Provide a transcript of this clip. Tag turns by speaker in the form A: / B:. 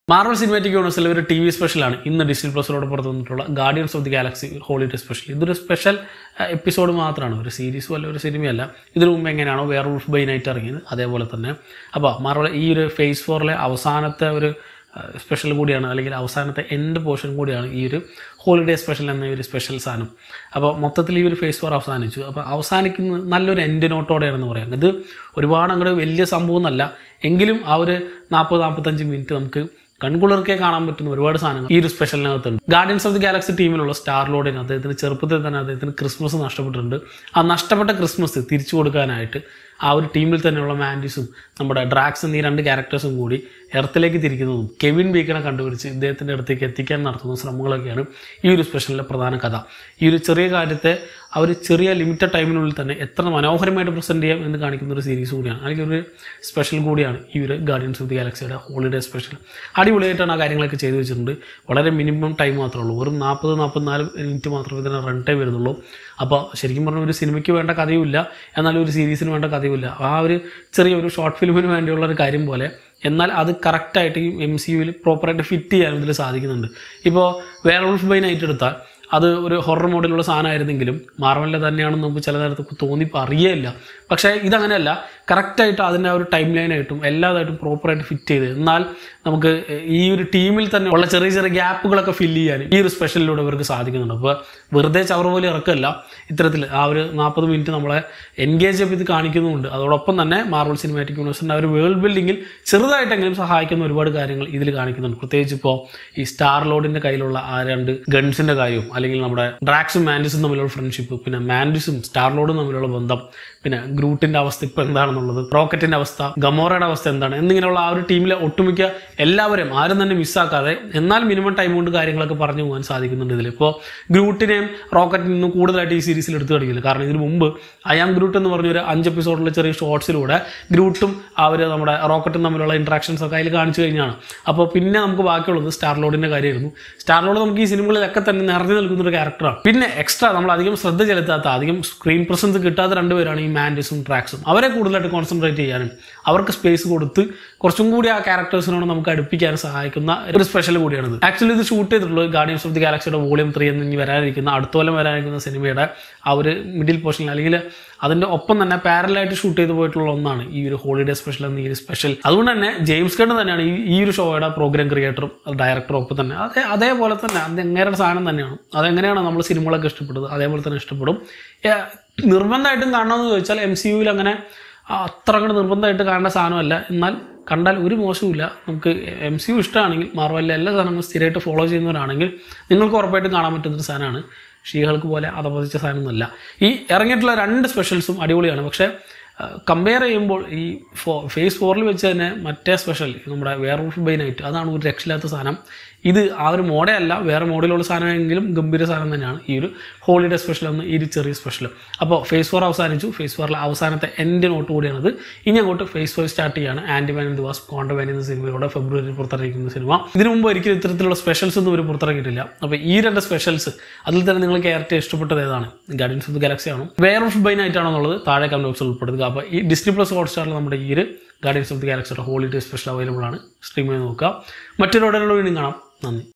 A: Marvel cinematic യൂണിവേഴ്സിലെ ഒരു T V സ്പെഷ്യലാണ് ഇന്ന് ഡിസ്നി പ്ലസിലൂടെ പുറത്തു വന്നിട്ടുള്ള Guardians of the Galaxy holiday special ഇതൊരു സ്പെഷ്യൽ എപ്പിസോഡ് മാത്രമാണ് ഒരു സീരീസും അല്ല ഒരു സിനിമയല്ല ഇതിനു മുമ്പ് എങ്ങനെയാണോ വേറെ ഉൾഫ് ബൈ നൈറ്റ് ഇറങ്ങിയത് അതേപോലെ തന്നെ അപ്പോൾ മാർവൽ ഈ ഒരു ഫേസ് ഫോറിലെ അവസാനത്തെ ഒരു സ്പെഷ്യൽ കൂടിയാണ് അല്ലെങ്കിൽ അവസാനത്തെ എൻഡ് പോർഷൻ കൂടിയാണ് ഈ ഒരു ഹോളിഡേ സ്പെഷ്യൽ എന്ന ഈ ഒരു സ്പെഷ്യൽ സാധനം അപ്പോൾ മൊത്തത്തിൽ ഈ ഒരു ഫേസ് ഫോർ അവസാനിച്ചു അപ്പോൾ അവസാനിക്കുന്ന നല്ലൊരു എൻഡ് നോട്ടോടെയാണെന്ന് പറയാം ഇത് ഒരുപാട് അങ്ങോട്ട് വലിയ സംഭവം എന്നല്ല എങ്കിലും ആ ഒരു നാൽപ്പത് നാൽപ്പത്തഞ്ച് മിനിറ്റ് നമുക്ക് കൺകുളിർക്കെ കാണാൻ പറ്റുന്ന ഒരുപാട് സാധനങ്ങൾ ഈ ഒരു സ്പെഷ്യലിനകത്തുണ്ട് ഗാർഡിയൻസ് ഓഫ് ദി ഗാലക്സി ടീമിലുള്ള സ്റ്റാർ ലോഡിന് അദ്ദേഹത്തിന് ചെറുപ്പത്തിൽ തന്നെ അദ്ദേഹത്തിന് ക്രിസ്മസ് നഷ്ടപ്പെട്ടിട്ടുണ്ട് ആ നഷ്ടപ്പെട്ട ക്രിസ്മസ് തിരിച്ചു കൊടുക്കാനായിട്ട് ആ ഒരു ടീമിൽ തന്നെയുള്ള മാൻഡിസും നമ്മുടെ ഡ്രാക്സ് എന്നീ രണ്ട് ക്യാരക്ടേഴ്സും കൂടി എർത്തിലേക്ക് തിരിക്കുന്നതും കെവിൻ ബീക്കനെ കണ്ടുപിടിച്ച് ഇദ്ദേഹത്തിൻ്റെ അടുത്തേക്ക് എത്തിക്കാൻ നടത്തുന്ന ശ്രമങ്ങളൊക്കെയാണ് ഈ ഒരു സ്പെഷ്യലിലെ പ്രധാന കഥ ഈ ഒരു ചെറിയ കാര്യത്തെ ആ ഒരു ചെറിയ ലിമിറ്റഡ് ടൈമിനുള്ളിൽ തന്നെ എത്ര മനോഹരമായിട്ട് പ്രസൻറ്റ് ചെയ്യാം എന്ന് കാണിക്കുന്ന ഒരു സീരീസ് കൂടിയാണ് അല്ലെങ്കിൽ ഒരു സ്പെഷ്യൽ കൂടിയാണ് ഈ ഒരു ഗാർഡിയൻസ് ഓഫ് ദി ഗാലക്സിയുടെ ഹോളിഡേ സ്പെഷ്യൽ അടിപൊളിയായിട്ടാണ് ആ കാര്യങ്ങളൊക്കെ ചെയ്തു വെച്ചിട്ടുണ്ട് വളരെ മിനിമം ടൈം മാത്രമേ ഉള്ളൂ വെറും നാൽപ്പത് നാൽപ്പത്തിനാല് മിനിറ്റ് മാത്രമേ ഇതിന് റൺ ടൈം വരുന്നുള്ളൂ അപ്പോൾ ശരിക്കും പറഞ്ഞാൽ ഒരു സിനിമയ്ക്ക് വേണ്ട കഥയുമില്ല എന്നാൽ ഒരു സീരീസിന് വേണ്ട കഥയുമില്ല ആ ഒരു ചെറിയ ഒരു ഷോർട്ട് ഫിലിമിന് വേണ്ടിയുള്ള ഒരു കാര്യം പോലെ എന്നാൽ അത് കറക്റ്റായിട്ട് ഈ എം സി യുവിൽ പ്രോപ്പറായിട്ട് ഫിറ്റ് ചെയ്യാൻ ഇതിൽ സാധിക്കുന്നുണ്ട് ഇപ്പോൾ വേറെ ഉൾഫ് ബൈ നൈറ്റ് എടുത്താൽ അത് ഒരു ഹൊറർ മോഡലുള്ള സാധനമായിരുന്നെങ്കിലും മാർവലിൻ്റെ തന്നെയാണെന്ന് നമുക്ക് ചില നേരത്ത് തോന്നിപ്പോൾ അറിയേയില്ല പക്ഷേ ഇതങ്ങനെയല്ല കറക്റ്റായിട്ട് അതിൻ്റെ ആ ഒരു ടൈം ലൈനായിട്ടും എല്ലാതായിട്ടും പ്രോപ്പറായിട്ട് ഫിറ്റ് ചെയ്ത് എന്നാൽ നമുക്ക് ഈ ഒരു ടീമിൽ തന്നെ ഉള്ള ചെറിയ ചെറിയ ഗ്യാപ്പുകളൊക്കെ ഫില്ല് ചെയ്യാൻ ഈ ഒരു സ്പെഷ്യലിലൂടെ ഇവർക്ക് സാധിക്കുന്നുണ്ട് അപ്പോൾ വെറുതെ ചവർ പോലെ ഇറക്കല്ല ഇത്തരത്തിൽ ആ ഒരു നാൽപ്പത് മിനിറ്റ് നമ്മളെ എൻഗേജ് ചെയ്ത് കാണിക്കുന്നുമുണ്ട് അതോടൊപ്പം തന്നെ മാർവൽ സിനിമാറ്റിക് യൂണിവേഴ്സിൻ്റെ ആ ഒരു വേൾഡ് ബിൽഡിങ്ങിൽ ചെറുതായിട്ടെങ്കിലും സഹായിക്കുന്ന ഒരുപാട് കാര്യങ്ങൾ ഇതിൽ കാണിക്കുന്നുണ്ട് പ്രത്യേകിച്ച് ഇപ്പോൾ ഈ സ്റ്റാർ ലോഡിൻ്റെ കയ്യിലുള്ള ആ രണ്ട് ഗൺസിൻ്റെ കാര്യവും അല്ലെങ്കിൽ നമ്മുടെ ഡ്രാക്സും മാൻഡിസും തമ്മിലുള്ള ഫ്രണ്ട്ഷിപ്പ് പിന്നെ മാൻഡിസും സ്റ്റാർ ലോഡും തമ്മിലുള്ള ബന്ധം പിന്നെ ഗ്രൂട്ടിൻ്റെ അവസ്ഥ ഇപ്പോൾ എന്താണെന്നുള്ളത് റോക്കറ്റിൻ്റെ അവസ്ഥ ഗമോറയുടെ അവസ്ഥ എന്താണ് എന്നിങ്ങനെയുള്ള ആ ഒരു ടീമിലെ ഒട്ടുമിക്ക എല്ലാവരെയും ആരും തന്നെ മിസ്സാക്കാതെ എന്നാൽ മിനിമം ടൈം കൊണ്ട് കാര്യങ്ങളൊക്കെ പറഞ്ഞു പോകാൻ സാധിക്കുന്നുണ്ട് ഇതിൽ ഇപ്പോൾ ഗ്രൂട്ടിനെയും റോക്കറ്റിൽ നിന്നും കൂടുതലായിട്ട് ഈ സീരീസിൽ എടുത്തു കളിക്കില്ല കാരണം ഇതിന് മുമ്പ് അയാം ഗ്രൂട്ട് എന്ന് പറഞ്ഞ ഒരു അഞ്ച് എപ്പിസോഡിലെ ചെറിയ ഷോർട്സിലൂടെ ഗ്രൂട്ടും അവർ നമ്മുടെ റോക്കറ്റും തമ്മിലുള്ള ഇൻട്രാക്ഷൻസ് ഒക്കെ അതിൽ കാണിച്ചു കഴിഞ്ഞാണ് അപ്പോൾ പിന്നെ നമുക്ക് ബാക്കിയുള്ളത് സ്റ്റാർ ലോഡിൻ്റെ കാര്യമായിരുന്നു സ്റ്റാർ ലോഡ് നമുക്ക് ഈ സിനിമകളിലൊക്കെ തന്നെ നിറഞ്ഞു നിൽക്കുന്ന ഒരു ക്യാരക്ടറാണ് പിന്നെ എക്സ്ട്രാ നമ്മൾ അധികം ശ്രദ്ധ ചെലുത്താത്ത അധികം സ്ക്രീൻ പ്രസൻസ് കിട്ടാത്ത രണ്ടുപേരാണ് ഈ മാൻഡിസും ട്രാക്സും അവരെ കൂടുതലായിട്ട് കോൺസെൻട്രേറ്റ് ചെയ്യാനും അവർക്ക് സ്പേസ് കൊടുത്ത് കുറച്ചും കൂടി ആ ക്യാരക്ടേഴ്സിനോട് നമുക്ക് അടുപ്പിക്കാൻ സഹായിക്കുന്ന ഒരു സ്പെഷ്യൽ കൂടിയാണിത് ആക്ച്വലി ഇത് ഷൂട്ട് ചെയ്തിട്ടുള്ളത് ഗാർഡിയൻസ് ഓഫ് ദി ഗാലക്സിയുടെ വോളിയം ത്രീ എന്ന് ഇനി വരാനിരിക്കുന്ന അടുത്ത കൊല്ലം വരാനിരിക്കുന്ന സിനിമയുടെ ആ ഒരു മിഡിൽ പോർഷനിൽ അല്ലെങ്കിൽ അതിൻ്റെ ഒപ്പം തന്നെ പാരലായിട്ട് ഷൂട്ട് ചെയ്ത് പോയിട്ടുള്ള ഒന്നാണ് ഈ ഒരു ഹോളിഡേ സ്പെഷ്യൽ എന്ന ഈ ഒരു സ്പെഷ്യൽ അതുകൊണ്ട് തന്നെ ജെയിംസ് ഗൺ തന്നെയാണ് ഈ ഈ ഒരു ഷോയുടെ പ്രോഗ്രാം ക്രിയേറ്ററും ഡയറക്ടറും ഒപ്പം തന്നെ അതേ അതേപോലെ തന്നെ അത് എങ്ങനെയുടെ സാധനം തന്നെയാണ് അതെങ്ങനെയാണ് നമ്മൾ സിനിമകളൊക്കെ ഇഷ്ടപ്പെടുന്നത് അതേപോലെ തന്നെ ഇഷ്ടപ്പെടും ഏ, നിർബന്ധമായിട്ടും കാണണമെന്ന് ചോദിച്ചാൽ എം സി യുവിൽ അങ്ങനെ അത്ര അങ്ങോട്ട് നിർബന്ധമായിട്ട് കാണേണ്ട സാധനമല്ല എന്നാൽ കണ്ടാൽ ഒരു മോശവുമില്ല നമുക്ക് എം സി യു ഇഷ്ടമാണെങ്കിൽ മാർവലിലെ എല്ലാ സാധനങ്ങളും സ്ഥിരമായിട്ട് ഫോളോ ചെയ്യുന്നവരാണെങ്കിൽ നിങ്ങൾക്ക് ഉറപ്പായിട്ടും കാണാൻ പറ്റുന്നൊരു സാധനമാണ് ഷീഹൾക്ക് പോലെ അതപതിച്ച സാധനമൊന്നുമല്ല ഈ ഇറങ്ങിയിട്ടുള്ള രണ്ട് സ്പെഷ്യൽസും അടിപൊളിയാണ് പക്ഷേ കമ്പയർ ചെയ്യുമ്പോൾ ഈ ഫോ ഫേസ് ഫോറിൽ വെച്ച് തന്നെ മറ്റേ സ്പെഷ്യൽ നമ്മുടെ വേറെ ബൈ നൈറ്റ് അതാണ് ഒരു രക്ഷയില്ലാത്ത സാധനം ഇത് ആ ഒരു മോഡേ അല്ല വേറെ മോഡലുള്ള സാധനമെങ്കിലും ഗംഭീര സാധനം തന്നെയാണ് ഈ ഒരു ഹോളിഡേ സ്പെഷ്യൽ എന്ന ഈ ഒരു ചെറിയ സ്പെഷ്യൽ അപ്പോൾ ഫേസ് ഫോർ അവസാനിച്ചു ഫേസ് ഫോറിലെ അവസാനത്തെ എൻഡ് നോട്ട് കൂടിയാണത് ഇനി അങ്ങോട്ട് ഫേസ് ഫോർ സ്റ്റാർട്ട് ചെയ്യാണ് Ant Man the Wasp Quantumania എന്ന സിനിമയുടെ ഫെബ്രുവരിയിൽ പുറത്തിറങ്ങിക്കുന്ന സിനിമ ഇതിനു മുമ്പ് ഒരിക്കലും ഇത്തരത്തിലുള്ള സ്പെഷ്യൽസ് ഒന്നും ഇവർ പുറത്തിറങ്ങിയിട്ടില്ല അപ്പോൾ ഈ രണ്ട് സ്പെഷ്യൽസ് അതിൽ തന്നെ നിങ്ങൾക്ക് ഏറ്റവും ഇഷ്ടപ്പെട്ടത് ഏതാണ് ഗാർഡിയൻസ് ഓഫ് ദി ഗാലക്സി ആണോ വേറെ ഓഫ് ബൈ നൈറ്റ് ആണോ എന്നുള്ളത് താഴെ കമന്റ് ബോക്സിൽ ഉൾപ്പെടുത്തുക അപ്പോൾ ഈ ഡിസ്നി പ്ലസ് ഹോട്ട്സ്റ്റാറിൽ നമ്മുടെ ഈ ഒരു ഗാർഡിയൻസ് ഓഫ് ദി ഗാലക്സിയുടെ ഹോളിഡേ സ്പെഷ്യൽ അവൈലബിൾ ആണ് സ്ട്രീം ചെയ്ത് നോക്കുക മറ്റൊരു ഉടനെ വീണ്ടും കാണാം നന്ദി